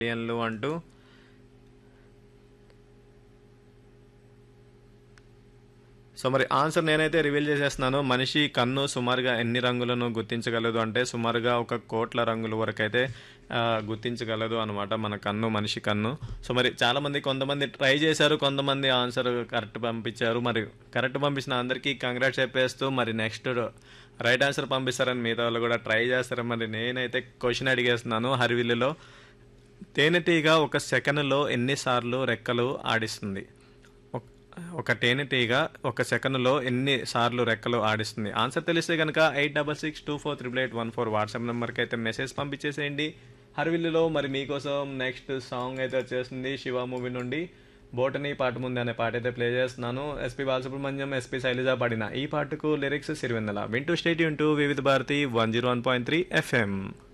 మిలియన్లు అంటూ సో మరి ఆన్సర్ నేనైతే రివీల్ చేసేస్తున్నాను మనిషి కన్ను సుమారుగా ఎన్ని రంగులను గుర్తించగలదు అంటే సుమారుగా ఒక కోట్ల రంగుల వరకు అయితే ఆ, గుర్తించగలదు అనమాట మన కన్ను మనిషి కన్ను సో మరి చాలా మంది కొంతమంది ట్రై చేశారు కొంతమంది ఆన్సర్ కరెక్ట్ పంపించారు మరి కరెక్ట్ పంపించిన అందరికీ కంగ్రాట్స్ చెప్పేస్తూ మరి నెక్స్ట్ రైట్ ఆన్సర్ పంపిస్తారని మిగతా వాళ్ళు కూడా ట్రై చేస్తారు మరి నేనైతే క్వశ్చన్ అడిగేస్తున్నాను హరివిల్లులో తేనెటీగ ఒక సెకనులో ఎన్నిసార్లు రెక్కలు ఆడిస్తుంది ఒక- ఒక తేనెటీగ ఒక సెకనులో ఎన్ని సార్లు రెక్కలు ఆడిస్తుంది ఆన్సర్ తెలిస్తే కనుక eight double six two four triple eight one four WhatsApp నెంబర్కి అయితే మెసేజ్ పంపించేసేయండి హర్విల్లులో మరి మీకోసం నెక్స్ట్ సాంగ్ అయితే వచ్చేస్తుంది శివ మూవీ నుండి బోటనీ పాట ముందు అనే పాట అయితే ప్లే చేస్తున్నాను ఎస్పీ బాలసుబ్రహ్మణ్యం ఎస్పీ శైలజ పాడిన ఈ పాటకు లిరిక్స్ సిరివెన్నెల వింటూ స్టేట్ యూన్ to Vividh Bharati one zero one point three FM